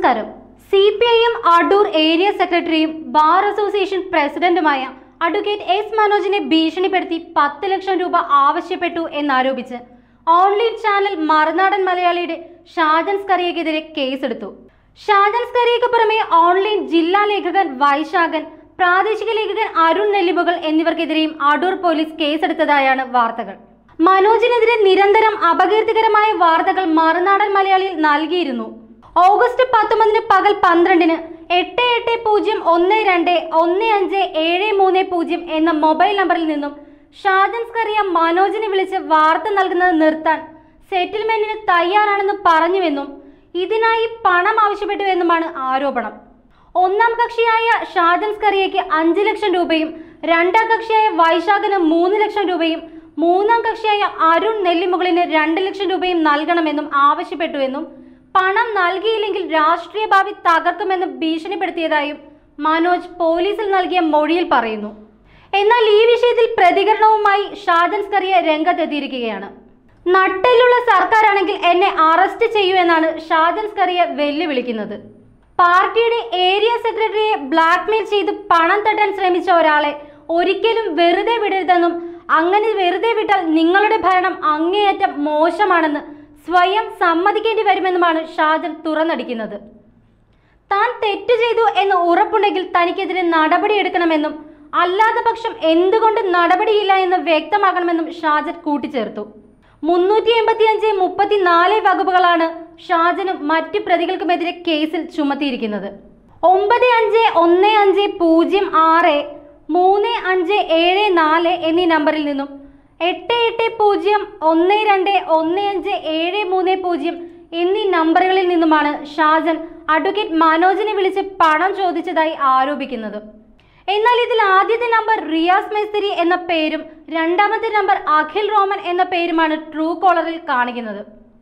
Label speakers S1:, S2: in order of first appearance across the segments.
S1: നമസ്കാരം C P I M Adoor area സെക്രട്ടറിയും bar association പ്രസിഡന്റുമായ അഡ്വക്കേറ്റ് എസ് മനോജിനെ ഭീഷണിപ്പെടുത്തി പത്ത് ലക്ഷം രൂപ ആവശ്യപ്പെട്ടു എന്നാരോപിച്ച് ഓൺലൈൻ ചാനൽ മറുനാടൻ മലയാളിയുടെ ഷാജൻ സ്കറിയക്കെതിരെ കേസെടുത്തു ഷാജൻ സ്കറിയക്ക് പുറമെ ഓൺലൈൻ ജില്ലാ ലേഖകൻ വൈശാഖൻ പ്രാദേശിക ലേഖകൻ അരുൺ നെല്ലിമുകൾ എന്നിവർക്കെതിരെയും അടൂർ പോലീസ് കേസെടുത്തതായാണ് വാർത്തകൾ മനോജിനെതിരെ നിരന്തരം അപകീർത്തികരമായ വാർത്തകൾ മറുനാടൻ മലയാളിയിൽ നൽകിയിരുന്നു ഓഗസ്റ്റ് പത്തൊമ്പതിന് പകൽ പന്ത്രണ്ടിന് എട്ട് എട്ട് പൂജ്യം ഒന്ന് രണ്ട് ഒന്ന് അഞ്ച് ഏഴ് മൂന്ന് പൂജ്യം എന്ന മൊബൈൽ നമ്പറിൽ നിന്നും ഷാജൻ സ്കറിയ മനോജിനെ വിളിച്ച് വാർത്ത നൽകുന്നത് നിർത്താൻ സെറ്റിൽമെന്റിന് തയ്യാറാണെന്ന് പറഞ്ഞുവെന്നും ഇതിനായി പണം ആവശ്യപ്പെട്ടുവെന്നുമാണ് ആരോപണം ഒന്നാം കക്ഷിയായ ഷാജൻ സ്കറിയയ്ക്ക് അഞ്ച് ലക്ഷം രൂപയും രണ്ടാം കക്ഷിയായ വൈശാഖന് മൂന്ന് ലക്ഷം രൂപയും മൂന്നാം കക്ഷിയായ അരുൺ നെല്ലിമുകളിന് രണ്ട് ലക്ഷം രൂപയും നൽകണമെന്നും ആവശ്യപ്പെട്ടുവെന്നും പണം നൽകിയില്ലെങ്കിൽ രാഷ്ട്രീയ ഭാവി തകർക്കുമെന്ന് ഭീഷണിപ്പെടുത്തിയതായും മനോജ് പോലീസിൽ നൽകിയ മൊഴിയിൽ പറയുന്നു എന്നാൽ ഈ വിഷയത്തിൽ പ്രതികരണവുമായി ഷാജൻ സ്കറിയ രംഗത്തെത്തിയിരിക്കുകയാണ് നട്ടെല്ലുള്ള സർക്കാരാണെങ്കിൽ എന്നെ അറസ്റ്റ് ചെയ്യൂ എന്നാണ് ഷാജൻ സ്കറിയ വെല്ലുവിളിക്കുന്നത് പാർട്ടിയുടെ ഏരിയ സെക്രട്ടറിയെ ബ്ലാക്ക്മെയിൽ ചെയ്ത് പണം തട്ടാൻ ശ്രമിച്ച ഒരാളെ ഒരിക്കലും വെറുതെ വിടരുതെന്നും അങ്ങനെ വെറുതെ വിട്ടാൽ നിങ്ങളുടെ ഭരണം അങ്ങേയറ്റം മോശമാണെന്ന് സ്വയം സമ്മതിക്കേണ്ടി വരുമെന്നുമാണ് ഷാജൻ തുറന്നടിക്കുന്നത് താൻ തെറ്റ് ചെയ്തു എന്ന് ഉറപ്പുണ്ടെങ്കിൽ തനിക്കെതിരെ നടപടിയെടുക്കണമെന്നും അല്ലാത്ത പക്ഷം എന്തുകൊണ്ട് നടപടിയില്ല എന്ന് വ്യക്തമാക്കണമെന്നും ഷാജൻ കൂട്ടിച്ചേർത്തു മുന്നൂറ്റി എൺപത്തിയഞ്ച് മുപ്പത്തിനാല് വകുപ്പുകളാണ് ഷാജനും മറ്റ് പ്രതികൾക്കുമെതിരെ കേസിൽ ചുമത്തിയിരിക്കുന്നത് ഒമ്പത് അഞ്ച് ഒന്ന് അഞ്ച് പൂജ്യം ആറ് മൂന്ന് അഞ്ച് ഏഴ് നാല് എന്നീ നമ്പറിൽ നിന്നും എട്ട് എട്ട് പൂജ്യം ഒന്ന് രണ്ട് ഒന്ന് അഞ്ച് ഏഴ് മൂന്ന് പൂജ്യം എന്നീ നമ്പറുകളിൽ നിന്നുമാണ് ഷാജൻ അഡ്വക്കേറ്റ് മനോജിനെ വിളിച്ച് പണം ചോദിച്ചതായി ആരോപിക്കുന്നത് എന്നാൽ ഇതിൽ ആദ്യത്തെ നമ്പർ റിയാസ് മേസ്തിരി എന്ന പേരും രണ്ടാമത്തെ നമ്പർ അഖിൽ റോമൻ എന്ന പേരുമാണ് ട്രൂ കോളറിൽ കാണിക്കുന്നത്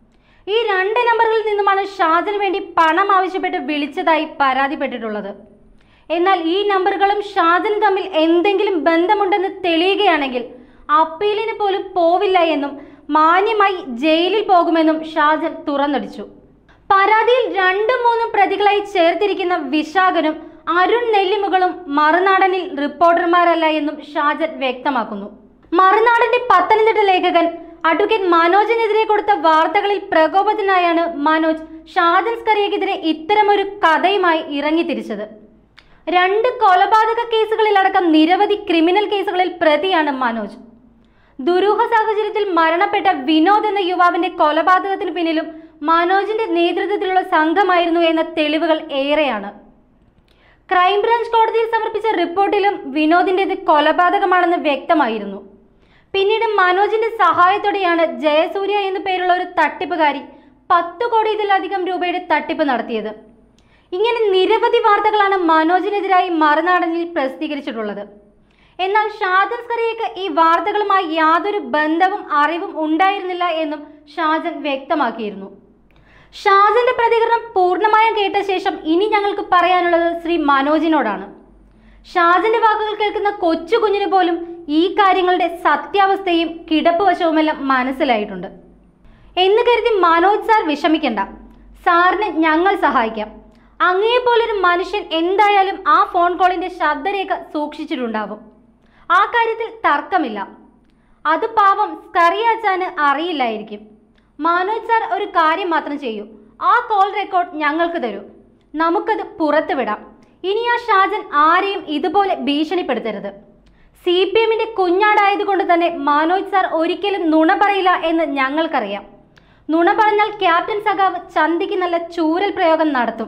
S1: ഈ രണ്ട് നമ്പറുകളിൽ നിന്നുമാണ് ഷാജന് വേണ്ടി പണം ആവശ്യപ്പെട്ട് വിളിച്ചതായി പരാതിപ്പെട്ടിട്ടുള്ളത് എന്നാൽ ഈ നമ്പറുകളും ഷാജനും തമ്മിൽ എന്തെങ്കിലും ബന്ധമുണ്ടെന്ന് തെളിയുകയാണെങ്കിൽ അപ്പീലിന് പോലും പോവില്ല എന്നും മാന്യമായി ജയിലിൽ പോകുമെന്നും ഷാജൻ തുറന്നടിച്ചു പരാതിയിൽ രണ്ടും മൂന്നും പ്രതികളായി ചേർത്തിരിക്കുന്ന വിശാഖനും അരുൺ നെല്ലിമുകളും മറുനാടനിൽ റിപ്പോർട്ടർമാരല്ല എന്നും ഷാജൻ വ്യക്തമാക്കുന്നു മറുനാടന്റെ പത്തനംതിട്ട ലേഖകൻ അഡ്വക്കേറ്റ് മനോജിനെതിരെ കൊടുത്ത വാർത്തകളിൽ പ്രകോപത്തിനായാണ് മനോജ് ഷാജൻ സ്കറിയക്കെതിരെ ഇത്തരമൊരു കഥയുമായി ഇറങ്ങിത്തിരിച്ചത് രണ്ട് കൊലപാതക കേസുകളിലടക്കം നിരവധി ക്രിമിനൽ കേസുകളിൽ പ്രതിയാണ് മനോജ് ദുരൂഹ സാഹചര്യത്തിൽ മരണപ്പെട്ട വിനോദ് എന്ന യുവാവിന്റെ കൊലപാതകത്തിന് പിന്നിലും മനോജിന്റെ നേതൃത്വത്തിലുള്ള സംഘമായിരുന്നു എന്ന തെളിവുകൾ ഏറെയാണ് ക്രൈംബ്രാഞ്ച് കോടതിയിൽ സമർപ്പിച്ച റിപ്പോർട്ടിലും വിനോദിന്റേത് കൊലപാതകമാണെന്ന് വ്യക്തമായിരുന്നു പിന്നീട് മനോജിന്റെ സഹായത്തോടെയാണ് ജയസൂര്യ എന്നു പേരുള്ള ഒരു തട്ടിപ്പുകാരി പത്ത് കോടിയിലധികം രൂപയുടെ തട്ടിപ്പ് നടത്തിയത് ഇങ്ങനെ നിരവധി വാർത്തകളാണ് മനോജിനെതിരായി മറുനാടനിൽ പ്രസിദ്ധീകരിച്ചിട്ടുള്ളത് എന്നാൽ ഷാജൻ സ്കറിയക്ക് ഈ വാർത്തകളുമായി യാതൊരു ബന്ധവും അറിവും ഉണ്ടായിരുന്നില്ല എന്നും ഷാജൻ വ്യക്തമാക്കിയിരുന്നു ഷാജന്റെ പ്രതികരണം പൂർണ്ണമായും കേട്ട ശേഷം ഇനി ഞങ്ങൾക്ക് പറയാനുള്ളത് ശ്രീ മനോജിനോടാണ് ഷാജന്റെ വാക്കുകൾ കേൾക്കുന്ന കൊച്ചു കുഞ്ഞിന് പോലും ഈ കാര്യങ്ങളുടെ സത്യാവസ്ഥയും കിടപ്പ് വശവുമെല്ലാം മനസ്സിലായിട്ടുണ്ട് എന്ന് കരുതി മനോജ് സാർ വിഷമിക്കണ്ട സാറിനെ ഞങ്ങൾ സഹായിക്കാം അങ്ങേപ്പോലൊരു മനുഷ്യൻ എന്തായാലും ആ ഫോൺ കോളിന്റെ ശബ്ദരേഖ സൂക്ഷിച്ചിട്ടുണ്ടാവും ആ കാര്യത്തിൽ തർക്കമില്ല അത് പാവം സ്കറിയാച്ചാന് അറിയില്ലായിരിക്കും മനോജ് സാർ ഒരു കാര്യം മാത്രം ചെയ്യൂ ആ കോൾ റെക്കോർഡ് ഞങ്ങൾക്ക് തരൂ നമുക്കത് പുറത്ത് വിടാം ഇനി ആ ഷാജൻ ആരെയും ഇതുപോലെ ഭീഷണിപ്പെടുത്തരുത് സി പി എമ്മിന്റെ കുഞ്ഞാടായതുകൊണ്ട് തന്നെ മനോജ് സാർ ഒരിക്കലും നുണ പറയില്ല എന്ന് ഞങ്ങൾക്കറിയാം നുണ പറഞ്ഞാൽ ക്യാപ്റ്റൻ സഖാവ് ചന്തിക്ക് നല്ല ചൂരൽ പ്രയോഗം നടത്തും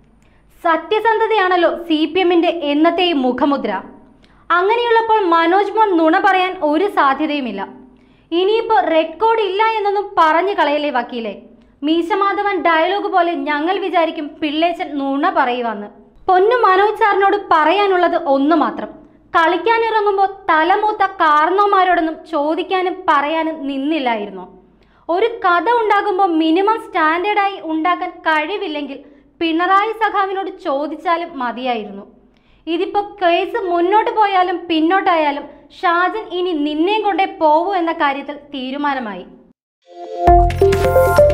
S1: സത്യസന്ധതയാണല്ലോ സി പി എമ്മിന്റെ എന്നത്തെയും മുഖമുദ്ര അങ്ങനെയുള്ളപ്പോൾ മനോജ് മോൻ നുണ പറയാൻ ഒരു സാധ്യതയുമില്ല ഇനിയിപ്പോൾ റെക്കോർഡ് ഇല്ല എന്നൊന്നും പറഞ്ഞു കളയല്ലേ വക്കീലെ മീശമാധവൻ ഡയലോഗ് പോലെ ഞങ്ങൾ വിചാരിക്കും പിള്ളേച്ചൻ നുണ പറയുവാന്ന് പൊന്നു മനോജ് സാറിനോട് പറയാനുള്ളത് ഒന്ന് മാത്രം കളിക്കാനിറങ്ങുമ്പോൾ തലമൂത്ത കാർന്നോമാരോടൊന്നും ചോദിക്കാനും പറയാനും നിന്നില്ലായിരുന്നോ ഒരു കഥ ഉണ്ടാകുമ്പോൾ മിനിമം സ്റ്റാൻഡേർഡായി ഉണ്ടാക്കാൻ കഴിവില്ലെങ്കിൽ പിണറായി സഖാവിനോട് ചോദിച്ചാലും മതിയായിരുന്നു ഇതിപ്പോ കേസ് മുന്നോട്ട് പോയാലും പിന്നോട്ടായാലും ഷാജൻ ഇനി നിന്നെയും കൊണ്ടേ പോവൂ എന്ന കാര്യത്തിൽ തീരുമാനമായി